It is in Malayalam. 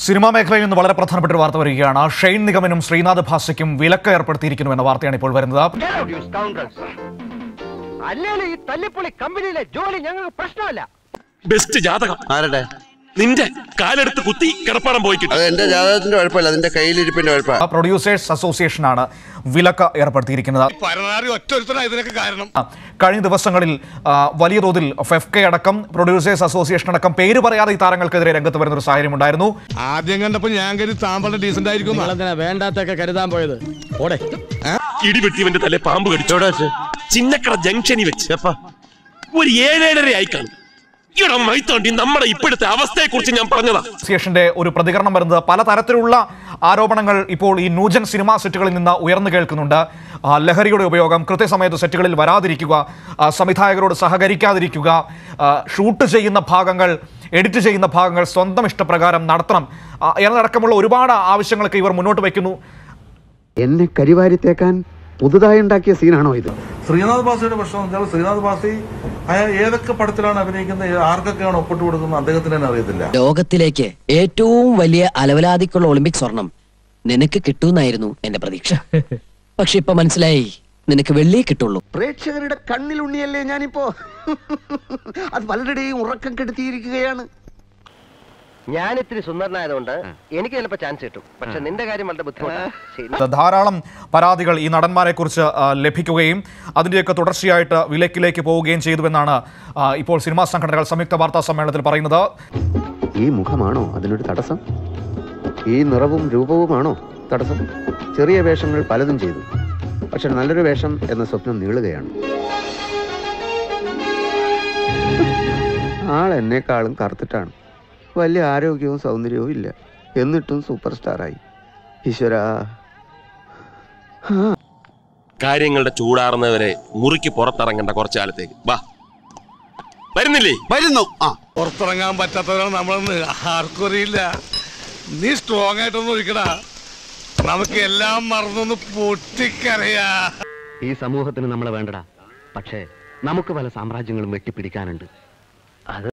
സിനിമാ മേഖലയിൽ നിന്ന് വളരെ പ്രധാനപ്പെട്ട ഒരു വാർത്ത വരികയാണ് ഷെയ്ൻ നിഗമനും ശ്രീനാഥ് ഭാഷയ്ക്കും വിലക്ക് ഏർപ്പെടുത്തിയിരിക്കുന്നു എന്ന വാർത്തയാണ് ഇപ്പോൾ വരുന്നത് അല്ലേലും ഈ തല്ലിപ്പൊളി കമ്പനിയിലെ ജോലി ഞങ്ങൾക്ക് പ്രശ്നമല്ല ബെസ്റ്റ് ജാതകം ആരുടെ നിന്റെ കാലെടുത്ത് കുത്തി കിടപ്പാടം പോയി കിട്ടും അത് എന്റെ ജാതകത്തിന്റെ കുഴപ്പമില്ല അതിന്റെ കയ്യിലിരിപ്പിന്റെ കുഴപ്പമാണ് പ്രൊഡ്യൂസേഴ്സ് അസോസിയേഷനാണ് വിലക്ക് ഏർപ്പെടുത്തിയിരിക്കുന്നത് പരനാറി ഒറ്റ ഇതിനൊക്കെ കാരണം കഴിഞ്ഞ ദിവസങ്ങളിൽ ആ, വലിയ തോതിൽ ഫെഫ്കെ അടക്കം പ്രൊഡ്യൂസേഴ്സ് അസോസിയേഷൻ അടക്കം പേര് പറയാതെ ഈ താരങ്ങൾക്കെതിരെ രംഗത്ത് വരുന്ന ഒരു സാഹചര്യം ഉണ്ടായിരുന്നു ആദ്യം കണ്ടപ്പോ ഞാൻ കരുതി താമ്പള ഡീസന്റ് ആയിരിക്കും നിങ്ങളെന്തിനാ വേണ്ടാത്തൊക്കെ കരുതാൻ പോയത് ഓടെ ഇടിവെട്ടിവന്റെ തലേ പാമ്പ് കടിച്ചു എവിടെ വെച്ച് ചിന്നക്കട ജംഗ്ഷനിൽ വെച്ച് എപ്പാ ഒരു ഏഴേഴര ആയി കാണും ഇവിടെ മൈത്തോണ്ടി നമ്മുടെ ഇപ്പോഴത്തെ അവസ്ഥയെ കുറിച്ച് ഞാൻ പറഞ്ഞതാ അസോസിയേഷന്റെ ഒരു പ്രതികരണം വരുന്നത് പലതരത്തിലുള്ള ആരോപണങ്ങൾ ഇപ്പോൾ ഈ നൂജൻ സിനിമാ സെറ്റുകളിൽ നിന്ന് ഉയർന്നു കേൾക്കുന്നുണ്ട് ആ, ലഹരിയുടെ ഉപയോഗം കൃത്യസമയത്ത് സെറ്റുകളിൽ വരാതിരിക്കുക ആ, സംവിധായകരോട് സഹകരിക്കാതിരിക്കുക ആ, ഷൂട്ട് ചെയ്യുന്ന ഭാഗങ്ങൾ എഡിറ്റ് ചെയ്യുന്ന ഭാഗങ്ങൾ സ്വന്തം ഇഷ്ടപ്രകാരം നടത്തണം ആ, എന്നതടക്കമുള്ള ഒരുപാട് ആവശ്യങ്ങളൊക്കെ ഇവർ മുന്നോട്ട് വയ്ക്കുന്നു എന്നെ കരിവാരിത്തേക്കാൻ പുതുതായി ഉണ്ടാക്കിയ സീനാണോ ഇത് ശ്രീനാഥ് ബാസിയുടെ പ്രശ്നം എന്ന് വെച്ചാൽ ശ്രീനാഥ് ബാസി അയാൾ ഏതൊക്കെ പടത്തിലാണ് അഭിനയിക്കുന്നത് ആർക്കൊക്കെയാണ് ഒപ്പിട്ട് കൊടുക്കുന്നത് അദ്ദേഹത്തിന് തന്നെ അറിയത്തില്ല ലോകത്തിലേക്ക് ഏറ്റവും വലിയ അലവലാതിക്കുള്ള ഒളിമ്പിക് സ്വർണം നിനക്ക് കിട്ടൂന്നായിരുന്നു എന്റെ പ്രതീക്ഷ പക്ഷെ ഇപ്പൊ മനസ്സിലായി നിനക്ക് വെള്ളിയേ കിട്ടുള്ളൂ പ്രേക്ഷകരുടെ കണ്ണിലുണ്ണിയല്ലേ ഞാനിപ്പോ അത് പലരുടെയും ഉറക്കം കെടുത്തിയിരിക്കുകയാണ് ഞാൻ ഇത്തിരി സുന്ദരനായതുകൊണ്ട് എനിക്ക് ചിലപ്പോ ചാൻസ് കിട്ടും പക്ഷെ നിന്റെ കാര്യം വളരെ ബുദ്ധിമുട്ടാണ് ധാരാളം പരാതികൾ ഈ നടന്മാരെ കുറിച്ച് ലഭിക്കുകയും അതിൻ്റെയൊക്കെ തുടർച്ചയായിട്ട് വിലക്കിലേക്ക് പോവുകയും ചെയ്തുവെന്നാണ് ആ, ഇപ്പോൾ സിനിമാ സംഘടനകൾ സംയുക്ത വാർത്താ സമ്മേളനത്തിൽ പറയുന്നത് ഈ മുഖമാണോ അതിനൊരു തടസ്സം ഈ നിറവും രൂപവുമാണോ തടസ്സം ചെറിയ വേഷങ്ങൾ പലതും ചെയ്തു പക്ഷെ നല്ലൊരു വേഷം എന്ന സ്വപ്നം നീളുകയാണ് ആൾ എന്നെക്കാളും കറുത്തിട്ടാണ് വലിയ ആരോഗ്യവും സൗന്ദര്യവും ഇല്ല എന്നിട്ടും സൂപ്പർ സ്റ്റാറായി ഈശ്വരാ കാര്യങ്ങളുടെ ചൂടാറുന്നവരെ മുറിക്ക് പുറത്തിറങ്ങേണ്ട കുറച്ചു കാലത്തേക്ക് വാ വരുന്നില്ലേ വരുന്നു ആ പുറത്തിറങ്ങാൻ പറ്റാത്തവരാണ് നമ്മളെന്ന് ആർക്കും അറിയില്ല നീ സ്ട്രോങ് ആയിട്ടൊന്നും ഒഴിക്കടാ നമുക്ക് എല്ലാം മറന്നൊന്ന് പൊട്ടിക്കറിയാ ഈ സമൂഹത്തിന് നമ്മളെ വേണ്ടടാ പക്ഷേ നമുക്ക് പല സാമ്രാജ്യങ്ങളും വെട്ടിപ്പിടിക്കാനുണ്ട് അത്